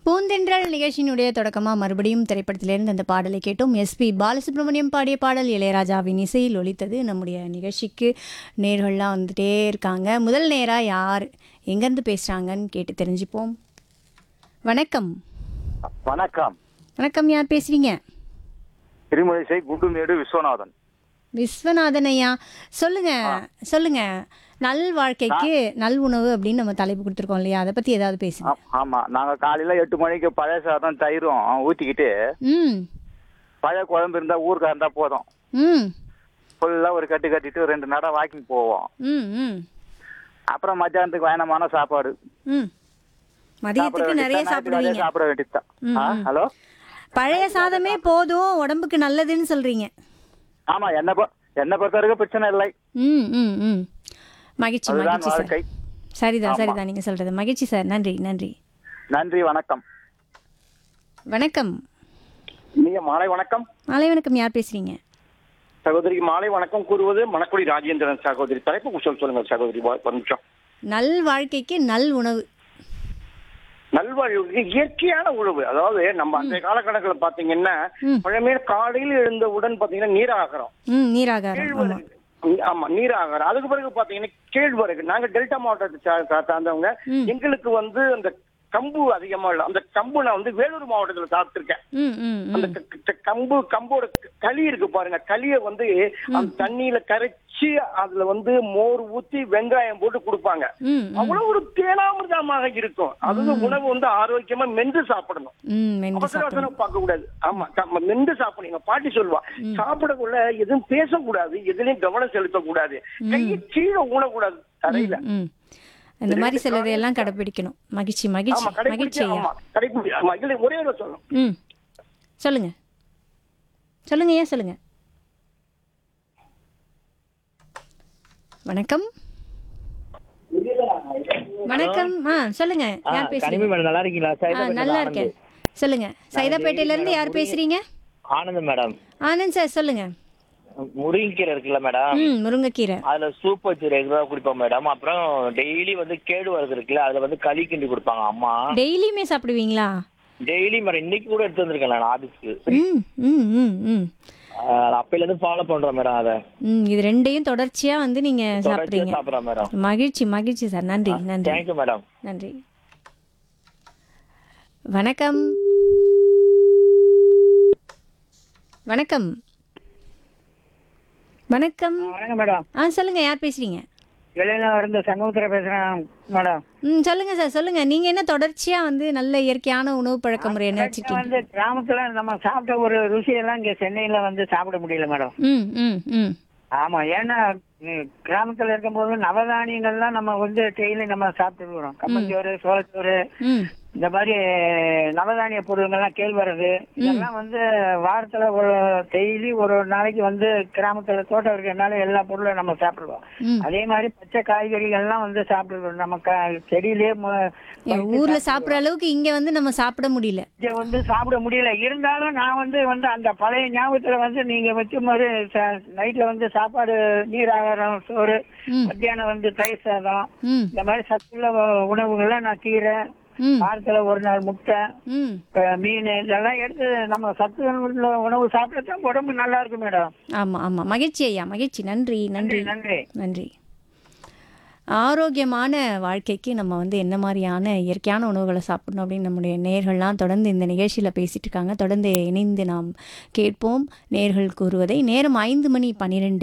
பூந்தென்றல் நிகழ்ச்சியினுடைய தொடக்கமாக மறுபடியும் திரைப்படத்திலிருந்து அந்த பாடலை கேட்டோம் எஸ்பி பாலசுப்ரமணியம் பாடிய பாடல் இளையராஜாவின் இசையில் ஒலித்தது நம்முடைய நிகழ்ச்சிக்கு நேர்கள்லாம் வந்துட்டே இருக்காங்க முதல் நேராக யார் எங்கேருந்து பேசுகிறாங்கன்னு கேட்டு தெரிஞ்சுப்போம் வணக்கம் வணக்கம் வணக்கம் யார் பேசுகிறீங்க திருமழிசை குண்டுமேடு விஸ்வநாதன் விஸ்வநாதன் ஐயா சொல்லுங்க சொல்லுங்க நல் வாழ்க்கைக்கு நல் உணவு அப்படின்னு நம்ம தலைப்பு கொடுத்துருக்கோம் இல்லையா அதை பற்றி ஏதாவது பேசுங்க ஆ- ஆமா நாங்க காலையில எட்டு மணிக்கு பழைய சாதம் தயிரும் ஊத்திக்கிட்டு ம் பழைய குழம்பு இருந்தா ஊருக்கா இருந்தா போதும் ம் ஃபுல்லா ஒரு கட்டு கட்டிட்டு ரெண்டு நட வாக்கிங் போவோம் ம் ம் அப்புறம் மத்தியானத்துக்கு பயணமான சாப்பாடு ம் மதியத்துக்கு நிறைய சாப்பிடுவீங்க சாப்பிட வேண்டியதுதான் ம், ஆ, ம். ஹலோ பழைய சாதமே போதும் உடம்புக்கு நல்லதுன்னு சொல்றீங்க ஆமா என்ன பொ- என்ன பொறுத்த வரைக்கும் பிரச்சனை இல்லை ம் ம் ம் மகிழ்ச்சி அதுதான் மகிழ்ச்சி சார் வாழ்க்கை சரிதான் ஆமா. சரிதான் நீங்க சொல்றது மகிழ்ச்சி சார் நன்றி நன்றி நன்றி வணக்கம் வணக்கம் நீங்க மாலை வணக்கம் மாலை வணக்கம் யார் பேசுறீங்க சகோதரிக்கு மாலை வணக்கம் கூறுவது மணக்குடி ராஜேந்திரன் சகோதரி தலைப்பு சொல் சொல்லுங்க சகோதரி வா- ஒரு நிமிஷம் நல் வாழ்க்கைக்கு நல் உணவு நல்வாழ்வுக்கு இயற்கையான உணவு அதாவது நம்ம அந்த காலகட்டத்தில் பாத்தீங்கன்னா ம். பழமையான காலையில் எழுந்தவுடன் பாத்தீங்கன்னா நீராகிறோம் ம் நீராகாரம் ஆமா கேழ்வரகு ஆமா நீராகாரம் அதுக்கு பிறகு பாத்தீங்கன்னா கேழ்வரகு நாங்க டெல்டா மாவட்டத்தை சா- சா- சார்ந்தவங்க ம். எங்களுக்கு வந்து அந்த கம்பு அதிகமா இல்ல அந்த கம்பு நான் வந்து வேலூர் மாவட்டத்துல சாப்பிட்டிருக்கேன் ம் ம் அந்த ம் க- க- கம்பு கம்போட களி இருக்கு பாருங்க களிய வந்து அந்த தண்ணியில கரைச்சி அதுல வந்து மோர் ஊத்தி வெங்காயம் போட்டு கொடுப்பாங்க ம் ம் அவ்வளவு ஒரு தேனாமிர்தமாக இருக்கும் அது உணவு வந்து ஆரோக்கியமா மென்று சாப்பிடணும் ம் மென்று அவசர சாப்பிடணும் அவசரம் பார்க்க கூடாது ஆமா க- மென்று சாப்பிடணும் எங்க பாட்டி சொல்லுவா சாப்பிடக்குள்ள எதுவும் பேசக்கூடாது எதுலயும் கவனம் செலுத்தக்கூடாது கையை கீழே ஊனக்கூடாது தரையில ம், ம் அந்த மாதிரி சிலதையெல்லாம் கடைபிடிக்கணும் மகிழ்ச்சி மகிழ்ச்சி ஆமா மகிழ்ச்சி கடைபிடிச்சு ஐயா ஆமா கடைபிடி ஆமா இதுல ஒரே ஒரு சொல்லணும் ம் சொல்லுங்க சொல்லுங்க ஐயா சொல்லுங்க வணக்கம் வணக்கம் ஆ சொல்லுங்க யார் கனிமி பேசுறீங்க மேடம் நல்லா இருக்கீங்களா ஆ சைதாபேட்டையில நல்லா ஆனந்த். இருக்கேன் சொல்லுங்க சைதாப்பேட்டையில இருந்து யார் பேசுறீங்க ஆனந்த் மேடம் ஆனந்த் சார் சொல்லுங்க முருங்கைக்கீரை இருக்குல்ல மேடம் ம் முருங்கைக்கீரை அதுல சூப் வச்சு ரெகுலரா குடிப்போம் மேடம் அப்புறம் டெய்லி வந்து கேடு வரது இருக்குல்ல அதுல வந்து களி கிண்டி கொடுப்பாங்க அம்மா டெய்லியுமே சாப்பிடுவீங்களா டெய்லி மேடம் இன்னைக்கு கூட எடுத்து வந்திருக்கேன் நான் ஆபீஸ்க்கு ம் ம் ம் ம் அப்பையில இருந்து ஃபாலோ பண்றேன் மேடம் அதை ம் இது ரெண்டையும் தொடர்ச்சியா வந்து நீங்க தொடர்ச்சியா சாப்பிடுறீங்க சாப்பிடுறேன் மேடம் மகிழ்ச்சி மகிழ்ச்சி சார் நன்றி நன்றி தேங்க்யூ மேடம் நன்றி வணக்கம் வணக்கம் வணக்கம் வணக்கம் மேடம் ஆ சொல்லுங்க யார் பேசுறீங்க வெளியில இருந்து சண்முகத்துல பேசுறேன் மேடம் ம் சொல்லுங்க சார் சொல்லுங்க நீங்க என்ன தொடர்ச்சியா வந்து நல்ல இயற்கையான உணவு பழக்க முறை என்ன இங்க வச்சிருக்கீங்க வந்து கிராமத்துல நம்ம சாப்பிட்ட ஒரு ருசியெல்லாம் இங்க சென்னையில வந்து சாப்பிட முடியல மேடம் ம் ம் ம் ஆமா ஏன்னா ம், கிராமத்துல இருக்கும்போது நவதானியங்கள்லாம் நம்ம வந்து டெய்லி நம்ம சாப்பிட்டுருக்கிறோம் கம்மஞ்சோறு சோளச்சோறு ம் இந்த மாதிரி நவதானிய பொருள்கள்லாம் கேழ்வரகு இதெல்லாம் வந்து வாரத்துல ஒரு டெய்லி ஒரு நாளைக்கு வந்து கிராமத்துல தோட்டம் இருக்கிறதுனால எல்லா பொருளும் நம்ம சாப்பிடுவோம் ம் அதே மாதிரி பச்சை காய்கறிகள்லாம் வந்து சாப்பிடுறோம் நம்ம க- செடியிலே மு- என் ஊர்ல சாப்பிடுற அளவுக்கு இங்க வந்து நம்ம சாப்பிட முடியல இங்க வந்து சாப்பிட முடியல இருந்தாலும் நான் வந்து வந்து அந்த பழைய ஞாபகத்துல வந்து நீங்க வச்ச மாதிரி நைட்ல வந்து சாப்பாடு நீர் ஆகாரம் சோறு ம் மத்தியானம் வந்து தயிர் சாதம் ம் இந்த மாதிரி சத்துள்ள உ- உணவுகளை நான் கீரை ம் வாரத்துல ஒரு நாள் முட்டை ம் அஹ் மீன் இதெல்லாம் எடுத்து நம்ம சத்து உள்ள உணவு சாப்பிட்டா உடம்பு நல்லா இருக்கும் மேடம் ஆமா ஆமா மகிழ்ச்சி ஐயா மகிழ்ச்சி நன்றி நன்றி நன்றி நன்றி ஆரோக்கியமான வாழ்க்கைக்கு நம்ம வந்து என்ன மாதிரியான இயற்கையான உணவுகளை சாப்பிடணும் அப்படின்னு நம்முடைய நேர்கள்லாம் தொடர்ந்து இந்த நிகழ்ச்சியில் பேசிட்டு இருக்காங்க தொடர்ந்து இணைந்து நாம் கேட்போம் நேர்கள் கூறுவதை நேரம் ஐந்து மணி பன்னிரெண்டு